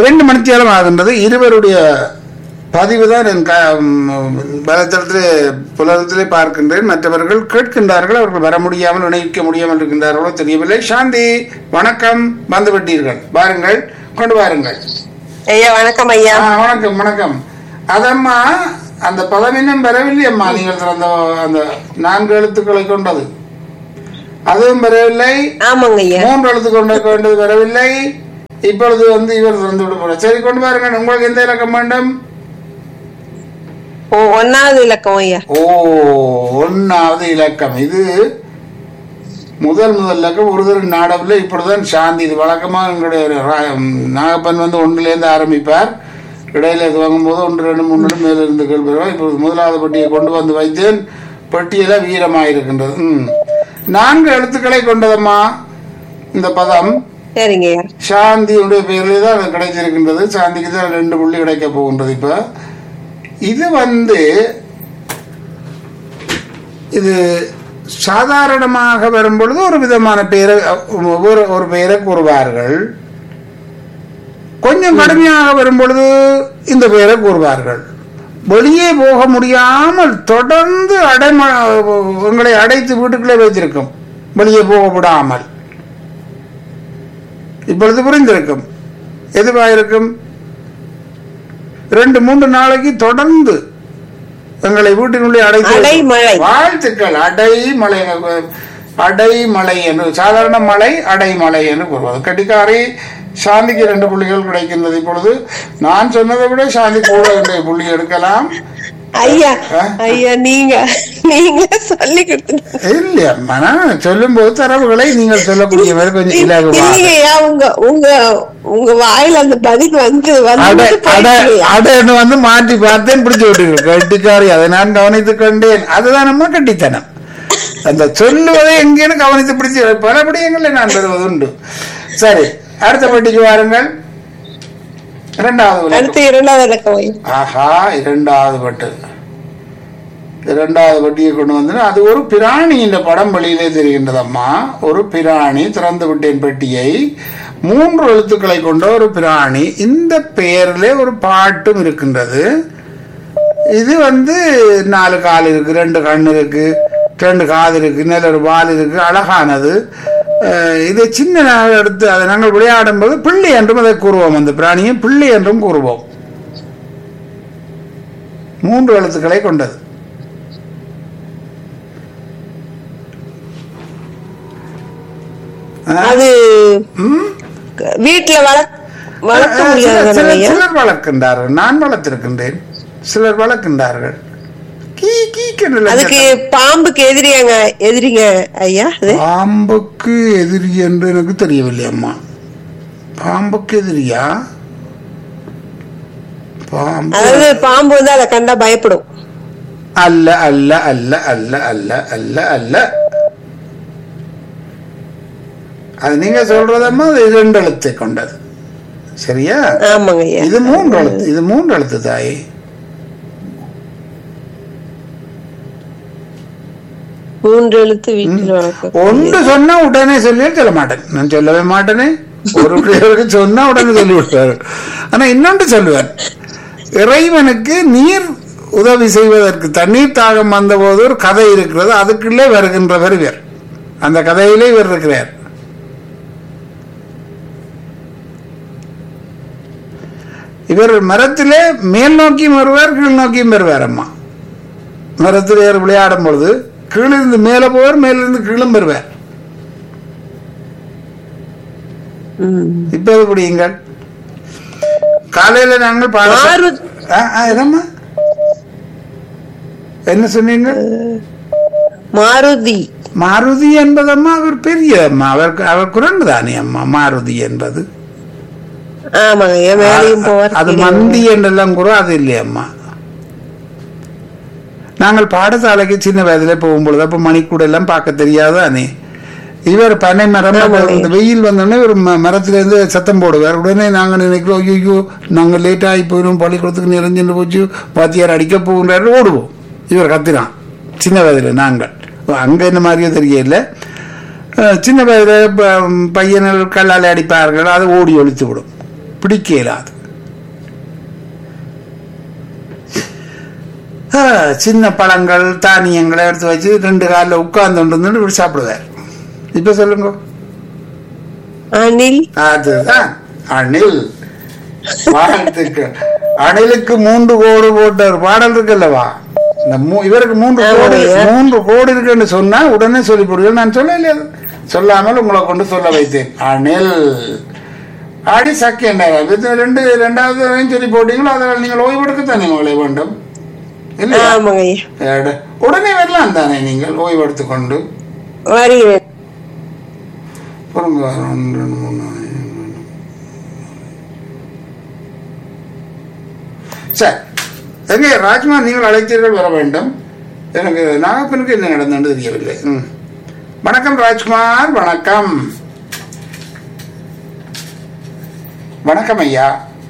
இரண்டு மணித்தியாலம் ஆகின்றது இருவருடைய பதிவு தான் என் பலத்தளத்திலே புலகத்திலே பார்க்கின்றேன் மற்றவர்கள் கேட்கின்றார்கள் அவர்கள் வர முடியாமல் இணைக்க முடியாமல் இருக்கின்றார்களோ தெரியவில்லை சாந்தி வணக்கம் வந்து விட்டீர்கள் வாருங்கள் கொண்டு வாருங்கள் ஐயா வணக்கம் ஐயா ஆ, வணக்கம் வணக்கம் அதம்மா அந்த பதம் இன்னும் வரவில்லை அம்மா நீங்கள் திறந்த அந்த நான்கு எழுத்துக்களை கொண்டது அதுவும் வரவில்லை ஆமாங்க ஐயா மூன்று எழுத்து கொண்டு கொண்டது வரவில்லை இப்பொழுது வந்து இவர் திறந்து விட போறார் சரி கொண்டு பாருங்க உங்களுக்கு எந்த இலக்கம் வேண்டும் ஓ ஒன்னாவது இலக்கம் ஐயா ஓ ஒன்னாவது இலக்கம் இது முதல் முதல் இலக்கம் ஒரு தடவை நாடவில் இப்படிதான் சாந்தி இது வழக்கமாக எங்களுடைய ஒரு ரா- நாகப்பன் வந்து ஒன்றிலேருந்து ஆரம்பிப்பார் இடையில துவங்கும் போது ஒன்று ரெண்டு மூணு ரெண்டு மேல இருந்து கேள்விப்படுவோம் இப்பொழுது முதலாவது பெட்டியை கொண்டு வந்து வைத்தேன் பெட்டியில வீரமாக இருக்கின்றது ம் நான்கு எழுத்துக்களை கொண்டதம்மா இந்த பதம் சரிங்க ஐயா சாந்தியுடைய பெயரிலே தான் அது கிடைச்சிருக்கின்றது சாந்திக்கு தான் ரெண்டு புள்ளி கிடைக்க போகின்றது இப்ப இது வந்து இது சாதாரணமாக வரும்பொழுது ஒரு விதமான பெயரை ஒரு ஒரு பெயரை கூறுவார்கள் கொஞ்சம் கடுமையாக வரும்பொழுது இந்த பெயரை கூறுவார்கள் வெளியே போக முடியாமல் தொடர்ந்து அடைம உங்களை அடைத்து வீட்டுக்குள்ளே வைத்திருக்கும் வெளியே போக விடாமல் இப்பொழுது புரிந்திருக்கும் எதுவாயிருக்கும் ரெண்டு மூன்று நாளைக்கு தொடர்ந்து எங்களை வீட்டினுள்ளே அடைத்து அடைமழை. வாழ்த்துக்கள் அடைமலை அடைமலை என்று சாதாரண மலை அடைமலை என்று கூறுவது கட்டிக்காரி சாந்திக்கு ரெண்டு புள்ளிகள் கிடைக்கின்றது இப்பொழுது நான் சொன்னதை விட சாந்தி கூட ரெண்டு புள்ளி எடுக்கலாம் ஐயா ஆ? ஐயா நீங்க நீங்க சொல்லி கொடுத்து இல்லையா நான் சொல்லும் போது தரவுகளை நீங்கள் சொல்லக்கூடிய மாதிரி கொஞ்சம் இலகுவாக இல்லைங்க ஐயா உங்க உங்க உங்க வாயில அந்த பதில் வந்து அட வந்து அட போயிடுச்சு. அடன்னு வந்து மாற்றி பார்த்தேன் பிடிச்சு விட்டீர்கள் கட்டிக்காரி அதை நான் கவனித்துக் கொண்டேன் அதுதான் நம்ம கட்டித்தனம் அந்த சொல்லுவதை எங்கேன்னு கவனித்து பிடிச்சு பல விடயங்களை நான் பெறுவது உண்டு சரி அடுத்த பெட்டிக்கு வாருங்கள் இரண்டாவது விளக்கம். அடுத்து இரண்டாவது இலக்கம் ஐயா ஆஹா இரண்டாவது பட்டு இரண்டாவது பட்டியை கொண்டு வந்து அது ஒரு பிராணி இந்த படம் வெளியிலே தெரிகின்றதம்மா ஒரு பிராணி திறந்து விட்டேன் பெட்டியை மூன்று எழுத்துக்களை கொண்ட ஒரு பிராணி இந்த பெயரிலே ஒரு பாட்டும் இருக்கின்றது இது வந்து நாலு கால் இருக்கு ரெண்டு கண் இருக்கு ரெண்டு காது இருக்கு நல்ல ஒரு வால் இருக்கு அழகானது அஹ் இதை சின்ன நாள் எடுத்து அதை நாங்கள் விளையாடும் போது பிள்ளை என்றும் அதை கூறுவோம் அந்த பிராணியை பிள்ளை என்றும் கூறுவோம் மூன்று எழுத்துக்களை கொண்டது அஹ் அது ம்? வீட்டுல வளர்க்க வளர்க்க அஹ் சிலர் முடியாது சிலர் ஐயா சிலர் வளர்க்கின்றார்கள் நான் வளர்த்திருக்கின்றேன் சிலர் வளர்க்கின்றார்கள் கீ கீக்கென்று அதுக்கு பாம்புக்கு எதிரியாங்க எதிரிங்க ஐயா அது பாம்புக்கு எதிரி என்று எனக்கு தெரியவில்லை அம்மா பாம்புக்கு எதிரியா பாம்பு அதாவது பாம்பு வந்து அதை கண்டா பயப்படும் அல்ல அல்ல அல்ல அல்ல அல்ல அல்ல அல்ல அது நீங்க சொல்றதம்மா அது இரண்டு எழுத்தை கொண்டது சரியா ஆமாங்க ஐயா இது மூன்று எழுத்து இது மூன்று எழுத்து தாயே மூன்று எழுத்து வீட்டில் வளர்க்க ஒன்று சொன்னா உடனே சொல்லி சொல்ல மாட்டேன் நான் சொல்லவே மாட்டேனே ஒரு பிள்ளைகளுக்கு சொன்னா உடனே சொல்லி விட்டாரு ஆனா இன்னொன்று சொல்லுவேன் இறைவனுக்கு நீர் உதவி செய்வதற்கு தண்ணீர் தாகம் வந்தபோது ஒரு கதை இருக்கிறது அதுக்குள்ளே வருகின்றவர் இவர் அந்த கதையிலே இவர் இருக்கிறார் இவர் மரத்திலே மேல் நோக்கியும் வருவார் கீழ் நோக்கியும் வருவார் அம்மா மரத்தில் ஏறி விளையாடும் பொழுது கீழிருந்து மேலே போவார் மேலிருந்து கீழும் வருவார் ம். இப்ப அது புரியுங்கள் காலையில நாங்கள் பாட மாரு- ஆ, ஆ, என்னம்மா என்ன சொன்னீங்க மாருதி மாருதி என்பதம்மா அவர் பெரிய அம்மா அவர் அவர் குரண்டு தானே அம்மா மாருதி என்பது ஆமாங்க ஐயா மேலையும் போவார் அது கீழையும் மந்தி என்றெல்லாம் கூட அது இல்லையம்மா நாங்கள் பாடசாலைக்கு சின்ன வயதுல போகும்பொழுது அப்ப மணிக்கூட எல்லாம் பார்க்க தெரியாதானே இவர் பனை மரம் ஆமாங்க. இந்த வெயில் வந்தோடனே ஒரு ம- மரத்துல இருந்து சத்தம் போடுவார் உடனே நாங்க நினைக்கிறோம் ஐயோ நாங்க லேட் ஆகி போயிடும் பள்ளிக்கூடத்துக்கு நிறைஞ்சுட்டு போச்சு வாத்தியார் அடிக்க போகின்றாரு ஓடுவோம் இவர் கத்தினான் சின்ன வயதுல நாங்கள் அங்க என்ன மாதிரியோ தெரியல அஹ் சின்ன வயதுல ப- பையன்கள் கல்லால் அடிப்பார்கள் அது ஓடி ஒழித்து விடும் பிடிக்க இயலாது ஆ, சின்ன பழங்கள் தானியங்களை எடுத்து வச்சு ரெண்டு காலில் உட்கார்ந்து இருந்துட்டு இப்படி சாப்பிடுவார் இப்ப சொல்லுங்க அணில் அதுதான் அணில் வாழ்த்துக்கள் அணிலுக்கு மூன்று கோடு போட்ட ஒரு பாடல் இருக்குல்லவா இந்த மூ- இவருக்கு மூன்று கோடு மூன்று கோடு இருக்குன்னு சொன்னா உடனே சொல்லி போடுவேன் நான் சொல்லலையே அது. சொல்லாமல் உங்களை கொண்டு சொல்ல வைத்தேன் அணில் அடி சக்கி என்ன இது ரெண்டு ரெண்டாவது தடவையும் சொல்லி போட்டீங்களோ அதில் நீங்கள் ஓய்வெடுக்கத்தானே உங்களை வேண்டும் இல்லையா ஆமாங்க ஐயா எட- உடனே வரலாம் தானே நீங்கள் ஓய்வெடுத்து கொண்டு வருகிறேன் பொறுங்க ஒன்று ரெண்டு மூணு நாலு, அஞ்சு, சரி எங்கே ராஜ்மா நீங்கள் அழைத்தீர்கள் வர வேண்டும் எனக்கு நாகப்பனுக்கு என்ன நடந்தது தெரியவில்லை ம். வணக்கம் ராஜ்குமார் வணக்கம் வணக்கம் ஐயா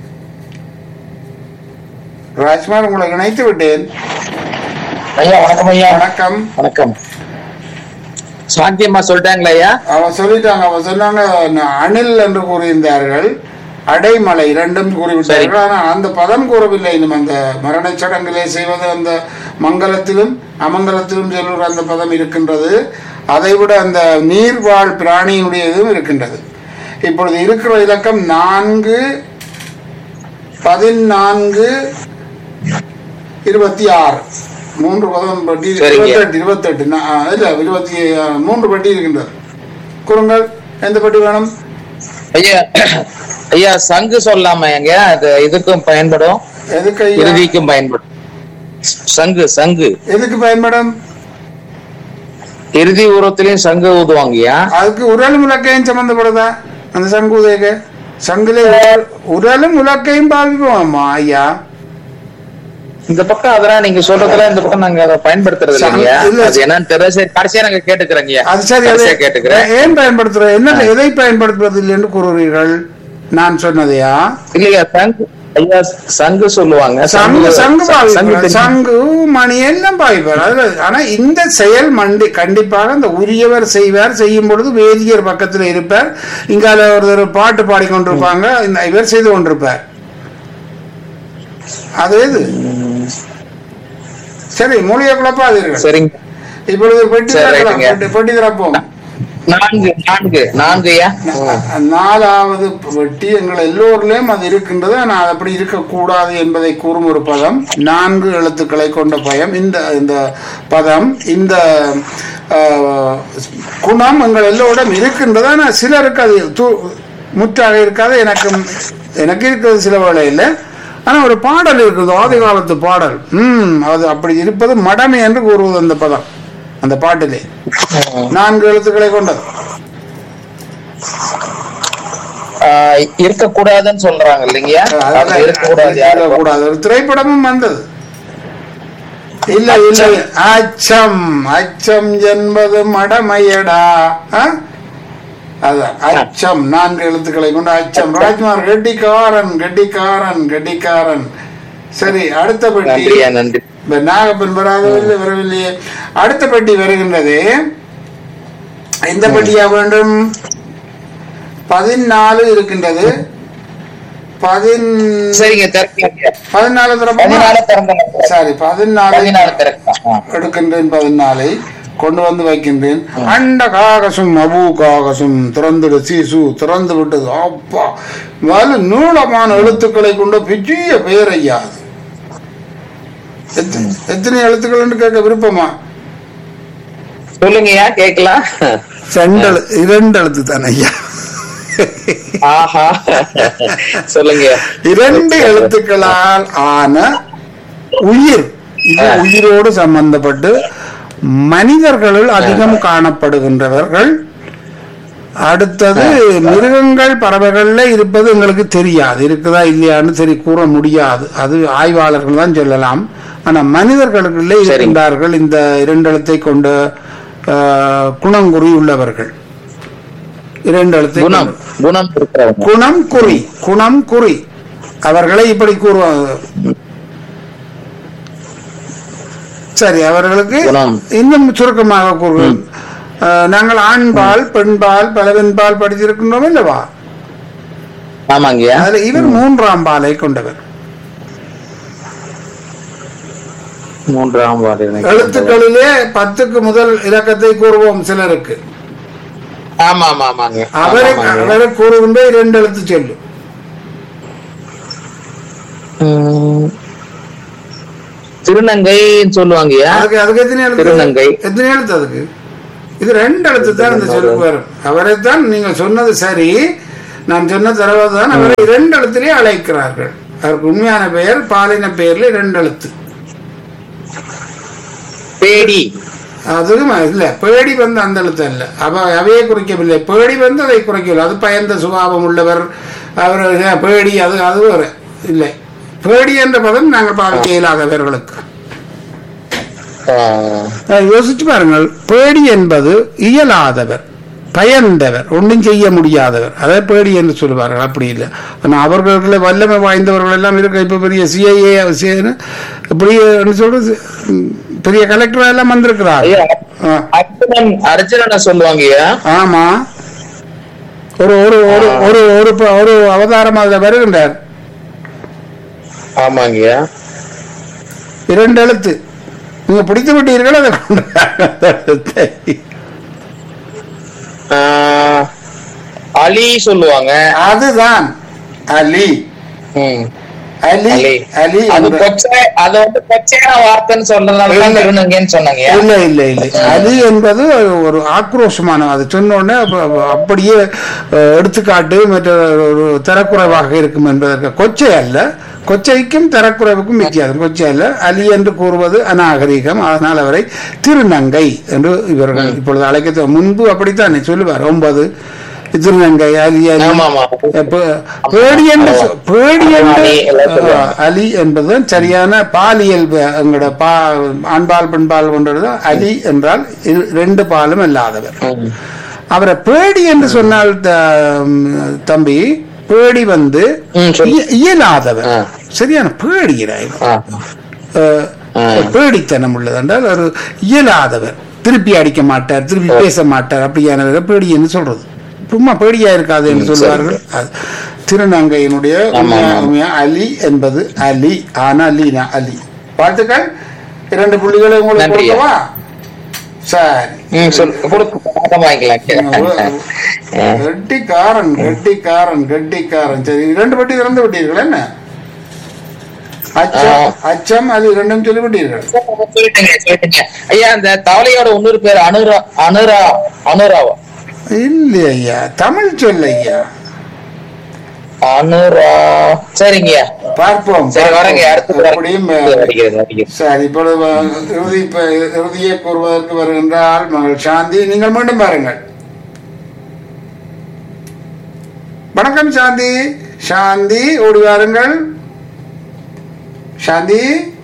ராஜ்குமார் உங்களை இணைத்து விட்டேன் ஐயா வணக்கம் ஐயா வணக்கம் வணக்கம் சாந்தியம்மா சொல்லிட்டாங்களா ஐயா அவன் சொல்லிட்டாங்க அவன் சொன்னாங்க ந- அணில் என்று கூறியிருந்தார்கள் அடைமலை இரண்டும் கூறிவிட்டார்கள் ஆனால் அந்த பதம் கூறவில்லை இன்னும் அந்த மரணச் சடங்கிலே செய்வது அந்த மங்களத்திலும் அமங்கலத்திலும் சொல்லுற அந்த பதம் இருக்கின்றது அதைவிட அந்த நீர்வாழ் பிராணியினுடைய இதுவும் இருக்கின்றது இப்பொழுது இருக்கிற இலக்கம் நான்கு பதினான்கு இருபத்தி ஆறு மூன்று பதம் பட்டி சரிங்க. இருபத்தெட்டு இருபத்தெட்டு நா- ஆ, இல்ல இருபத்தி ஆ, மூன்று பட்டி இருக்கின்றது கூறுங்கள் எந்த பட்டி வேணும் ஐயா ஐயா சங்கு சொல்லாம எங்க அது இதுக்கும் பயன்படும் எதுக்கு ஐயா? இறுதிக்கும் பயன்படும் சங்கு சங்கு எதுக்கு பயன்படும் இறுதி உருவத்திலையும் சங்கு ஊதுவாங்கய்யா அதுக்கு உரலும் உலக்கையும் சம்பந்தப்படுதா அந்த சங்கு உதயக்கு சங்குல உரல்- உரலும் உலக்கையும் பாவிப்போம்மா ஐயா இந்த பக்கம் அதெல்லாம் நீங்க சொல்றதுல இந்த பக்கம் நாங்க அதை பயன்படுத்துறது இல்லையா இல்ல. அது என்னன்னு தெரியல சரி கடைசியா நாங்க கேட்டுக்கிறேங்கய்யா அது சரி அது கடைசியா கேட்டுக்கிறேன் ஏன் பயன்படுத்துற என்ன எதை பயன்படுத்துவதில்லை என்று கூறுகிறீர்கள் நான் சொன்னதையா இல்லையா சங்கு ஐயா சங்கு சொல்லுவாங்க சங்கு சங்கு சங்கு பாவிப்பார் தெரியும். சங்கு மணி எல்லாம் பாவிப்பார் அதுல ஆனா இந்த செயல் மண்டி கண்டிப்பாக அந்த உரியவர் செய்வார் செய்யும் பொழுது வேதியர் பக்கத்துல இருப்பார் இங்கால ஒருத்தர் பாட்டு பாடிக்கொண்டிருப்பாங்க இந்த இவர் செய்து கொண்டிருப்பார் அது எது சரி மூலிகை குழப்பாதீர்கள் சரிங்க இப்பொழுது பெட்டி சரி, திறக்கலாம். ரைட்டுங்க. பெட்டி- பெட்டி திறப்போம் நான்கு நான்கு நான்கு ஐயா நாலாவது வெட்டி எங்கள் எல்லோரிலும் அது இருக்கின்றது ஆனால் அது அப்படி இருக்கக்கூடாது என்பதை கூறும் ஒரு பதம் நான்கு எழுத்துக்களை கொண்ட பயம் இந்த இந்த பதம் இந்த ஆஹ், குணம் எங்கள் எல்லோரிடம் இருக்கின்றது ஆனால் சிலருக்கு அது து- முற்றாக இருக்காது எனக்கு எனக்கு இருக்கிறது சில வேளையில் ஆனால் ஒரு பாடல் இருக்குது ஆதி காலத்து பாடல் ம் அது அப்படி இருப்பது மடமை என்று கூறுவது அந்த பதம் அந்த பாட்டிலே நான்கு எழுத்துக்களை கொண்டது ஆஹ் இருக்கக்கூடாதுன்னு சொல்றாங்க இல்லைங்கய்யா அப்படி இருக்கக்கூடாது யாரும் கூடாது ஒரு திரைப்படமும் வந்தது இல்ல இல்ல அச்சம் அச்சம் என்பது மடமையடா ஆ? அதான் அச்சம் நான்கு எழுத்துக்களை கொண்ட அச்சம் ராஜ்குமார் கெட்டிக்காரன் கெட்டிக்காரன் கெட்டிக்காரன் சரி அடுத்த பெட்டி நன்றியா நன்றி இந்த நாகப்பன் வராதவில்லை வரவில்லையே அடுத்த பெட்டி வருகின்றது எந்த பெட்டியா வேண்டும் பதினாலு இருக்கின்றது பதின் சரிங்க திறக்கலாங்க பதினாலு திறப்போமா? பதினாலு திறந்தேன் சரி பதினாலு பதினாலு திறக்கலாம் எடுக்கின்றேன் பதினாலை கொண்டு வந்து வைக்கின்றேன் அண்ட காகசும் அபு காகசும் திறந்துடு சீசு திறந்து விட்டது அப்பா வலு நீளமான எழுத்துக்களை கொண்ட பெரிய பெயர் ஐயா அது எத்த- எத்தனை எழுத்துக்கள் என்று கேட்க விருப்பமா சொல்லுங்கய்யா கேக்கலாம் ரெண்டு எழு- இரண்டு எழுத்து தானே ஐயா ஆஹா சொல்லுங்க இரண்டு எழுத்துக்களால் ஆன உயிர் இது உயிரோடு சம்பந்தப்பட்டு மனிதர்களுள் அதிகம் காணப்படுகின்றவர்கள் அடுத்தது மிருகங்கள் பறவைகள்ல இருப்பது எங்களுக்கு தெரியாது இருக்குதா இல்லையான்னு சரி கூற முடியாது அது ஆய்வாளர்கள் தான் சொல்லலாம் ஆனா மனிதர்களுக்குள்ளே இருக்கின்றார்கள் இந்த இரண்டு எழுத்தை கொண்ட ஆஹ், குணங்குறி உள்ளவர்கள் இரண்டு எழுத்தை குணம் கொண்ட- குணம் இருக்கிறவங்க குணம் குறி குணம் குறி அவர்களை இப்படி கூறுவாங்க சரி அவர்களுக்கு குணம். இன்னும் சுருக்கமாக கூறுவோம் அஹ், நாங்கள் ஆண்பால் பெண்பால் பலவெண்பால் படித்திருக்கின்றோம் இல்லவா ஆமாங்கய்யா அதுல இவர் மூன்றாம் பாலை கொண்டவர் மூன்றாம் பாடல் எழுத்துக்களிலே பத்துக்கு முதல் இலக்கத்தை கூறுவோம் சிலருக்கு ஆமா ஆமா ஆமாங்க அவரை ஆமாங்க. அவரை கூறுகின்ற இரண்டு எழுத்து சொல்லும் ம். திருநங்கைன்னு சொல்லுவாங்கய்யா அதுக்கு அதுக்கு எத்தனை எழுத்து திருநங்கை. எத்தனை எழுத்து அதுக்கு இது ரெண்டு எழுத்து தான் இந்த சொல்லுக்கு வரும் அவரை தான் நீங்க சொன்னது சரி நான் சொன்ன தரவு தான் அவரை இரண்டு எழுத்திலே அழைக்கிறார்கள் அவருக்கு உண்மையான பெயர் பாலின பெயர்ல இரண்டு எழுத்து பேடி அதுவும் இல்ல பேடி வந்து அந்த எழுத்து அல்ல அவ அவையே குறிக்கவில்லை பேடி வந்து அதை குறைக்கவில்லை அது பயந்த சுபாவம் உள்ளவர் அவர் ஏ, பேடி அது அது ஒரு இல்லை பேடி என்ற பதம் நாங்கள் பாவிக்க இயலாதவர்களுக்கு ஆ. அஹ் யோசிச்சு பாருங்கள் பேடி என்பது இயலாதவர் பயந்தவர் ஒன்றும் செய்ய முடியாதவர் அதை பேடி என்று சொல்லுவார்கள் அப்படி இல்லை ஆனால் அவர்களை வல்லமை வாய்ந்தவர்கள் எல்லாம் இருக்க இப்போ பெரிய சிஐஏ இப்படி என்ன சொல்றது ம், பெரிய கலெக்டர் எல்லாம் வந்திருக்கிறார் ஐயா ஆ, அர்ஜுனன் அர்ஜுனனை சொல்லுவாங்கய்யா ஆமா ஒரு ஒரு ஒரு ஒரு ஒரு ப- ஒரு அவதாரம் அதில் வருகின்றார் ஆமாங்கய்யா இரண்டு எழுத்து நீங்க பிடித்து விட்டீர்கள் அதை கொண்டு வாங்க, அந்த எழுத்தை. ஆ, அலி சொல்லுவாங்க அதுதான் அலி ம். அலி அலி அலி அது என்ற- கொச்சை அது வந்து கொச்சையான வார்த்தைன்னு சொல்றதுனால தான் இல்ல. திருநங்கைன்னு சொன்னாங்க இல்ல இல்ல இல்ல அலி என்பது ஒரு ஆக்ரோஷமான அது சொன்ன உடனே அப்ப- அப்ப அப்படியே அஹ், எடுத்துக்காட்டு மற்ற ஒரு தரக்குறைவாக இருக்கும் என்பதற்கு கொச்சை அல்ல கொச்சைக்கும் தரக்குறைவுக்கும் வித்தியாசம் கொச்சை அல்ல அலி என்று கூறுவது அநாகரிகம் அதனால் அவரை திருநங்கை என்று இவர்கள் இப்பொழுது அழைக்க முன்பு அப்படித்தான் சொல்லுவார் ஒன்பது திருநங்கை அலி அலி ஆமா ஆமா பே- பேடி என்று சொ- பேடி என்று அலி எல்லாம் சொல்லுவாங்க. அஹ், அலி என்பது சரியான பாலியல் ப- எங்களோட பா ஆண்பால் பெண்பால் கொண்டது அலி என்றால் இரு- ரெண்டு பாலும் இல்லாதவர் ம். அவரை பேடி என்று சொன்னால் த- ம், தம்பி பேடி வந்து ம், சொல்லு. இய- இயலாதவர் ஆ. சரியான பேடிகிறாய் ஆ. அஹ், ஆ. பேடித்தனம் உள்ளது என்றால் ஒரு இயலாதவர் திருப்பி அடிக்க மாட்டார் திருப்பி பேச மாட்டார் அப்படியானவர் பேடி என்று சொல்றது சும்மா பேடியா இருக்காது என்று ம், சொல்வார்கள் அது திருநங்கையினுடைய ஆமா, உண்மையா- ஆமா. உண்மையா அலி என்பது அலி ஆனா லீனா அலி வாழ்த்துக்கள் இரண்டு புள்ளிகளை உங்களுக்கு நன்றியா. கொடுக்கவா சரி ம், சொல்லு. கொடுத்து பணம் வாங்கிக்கலாம் கெட்டிக்காரன் கெட்டிக்காரன் கெட்டிக்காரன் சரி இரண்டு பட்டி திறந்து விட்டீர்கள் என்ன அச்சம் ஆ. அச்சம் அது இரண்டும் சொல்லி விட்டீர்கள் சொல்லிட்டீங்க சொல்லிட்டீங்க ஐயா அந்த தவளையோட இன்னொரு பேர் அனுரா அனுரா அனுராவா இல்லை ஐயா தமிழ் சொல் ஐயா அனுரா சரிங்கய்யா பார்ப்போம் சரி வரேங்க பார்ப்போம். அடுத்து எப்படியும் அடிக்கிறது அடிக்கிறது சரி இப்பொழுது இறுதி இப்ப இறுதியை கூறுவதற்கு வருகின்றால் மகள் சாந்தி நீங்கள் மீண்டும் பாருங்கள் வணக்கம் சாந்தி சாந்தி ஓடி வாருங்கள் சாந்தி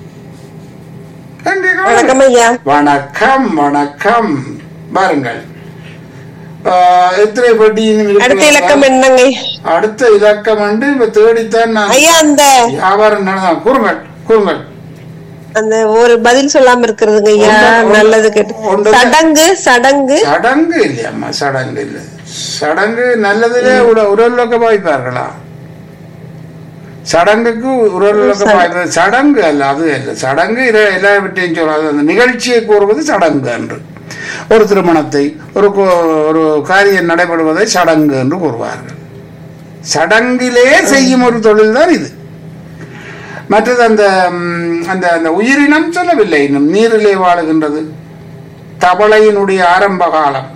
எங்கே காணோம்? வணக்கம் ஐயா வணக்கம் வணக்கம் பாருங்கள் ஆஹ், எத்தனை பெட்டி இன்னும் அடுத்த இருக்கிறதா? இலக்கம் என்னங்க அடுத்த இலக்கம் வந்து இப்ப தேடித்தான் நான் ஐயா அந்த வியாபாரம் நடந்தான் கூறுங்கள் கூறுங்கள் அந்த ஒரு பதில் சொல்லாம இருக்கிறதுங்க ஐயா ஒன்று- நல்லது கேட்டு ஒன்று- சடங்கு சடங்கு சடங்கு இல்லையம்மா சடங்கு இல்லை சடங்கு நல்லதிலே உட உடல்நோக்க வாய்ப்பார்களா சடங்குக்கு உடல்நோக்க வாய்ப்பு சடங்கு அல்ல அது அல்ல சடங்கு இர- எல்லாவற்றையும் சொல்லாது அந்த நிகழ்ச்சியை கூறுவது சடங்கு என்று ஒரு திருமணத்தை ஒரு கோ- ஒரு காரியம் நடைபெறுவதை சடங்கு என்று கூறுவார்கள் சடங்கிலே செய்யும் ஒரு தொழில் தான் இது மற்றது அந்த ம், அந்த அந்த உயிரினம் சொல்லவில்லை இன்னும் நீரிலே வாழுகின்றது தவளையினுடைய ஆரம்ப காலம்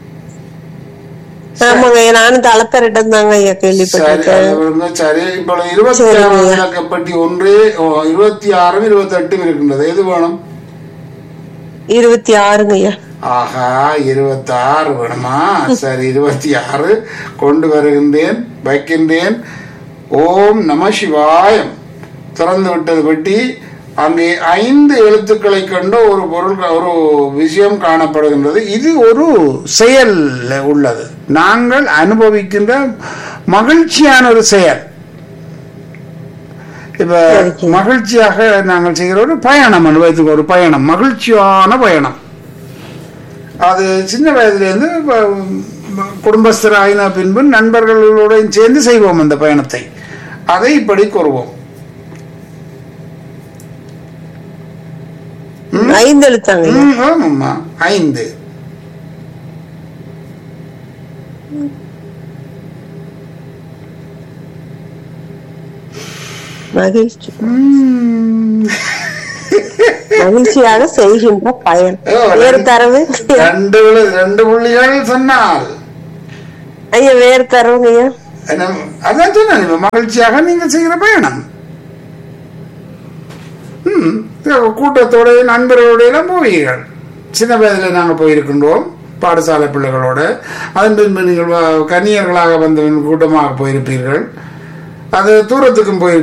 ஆமாங்க ஐயா நானும் தலைப்பேரிட்டம் தாங்க ஐயா சரி கேள்விப்பட்டிருக்கேன் அது விடுங்க. சரி இப்பொழுது இருபத்தி சரிங்க. ஆறாம் இலக்கப்பட்டி ஒன்று ஓ, இருபத்தி ஆறும் இருபத்தி எட்டும் இருக்கின்றது எது வேணும் இருபத்தி ஆறுங்க ஐயா ஆஹா இருபத்தி ஆறு வேணுமா சரி இருபத்தி ஆறு கொண்டு வருகின்றேன் வைக்கின்றேன் ஓம் நம சிவாயம் திறந்து விட்டது பெட்டி அங்கே ஐந்து எழுத்துக்களை கொண்ட ஒரு பொருள் ஒரு விஷயம் காணப்படுகின்றது இது ஒரு செயல் உள்ளது நாங்கள் அனுபவிக்கின்ற மகிழ்ச்சியான ஒரு செயல் இப்ப மகிழ்ச்சியாக நாங்கள் செய்கிற ஒரு பயணம் அனுபவத்துக்கு ஒரு பயணம் மகிழ்ச்சியான பயணம் அது சின்ன வயதுலேருந்து இப்ப குடும்பஸ்தராயின பின்பு நண்பர்களோட சேர்ந்து செய்வோம் அந்த பயணத்தை அதை இப்படி கூறுவோம் ஐந்து எழுத்தாங்க ஐயா. ம், ஆமாம்மா ஐந்து மகிழ்ச்சி ம். மகிழ்ச்சியாக செய்கின்ற பயன் ஓ, வேறு தரவு ரெண்டு விழு- ரெண்டு புள்ளிகள் சொன்னால் ஐயா வேறு தரவுங்க ஐயா என்ன, அதான் சொன்னேன் இப்ப மகிழ்ச்சியாக நீங்க செய்கிற பயணம் ம், கூட்டத்தோட நண்பர்களோட எல்லாம் போவீர்கள் சின்ன வயதில் நாங்கள் போயிருக்கின்றோம் பாடசாலை பிள்ளைகளோட அதன் பின்பு நீங்கள் வ- கன்னியர்களாக வந்த கூட்டமாக போயிருப்பீர்கள் அது தூரத்துக்கும் போய்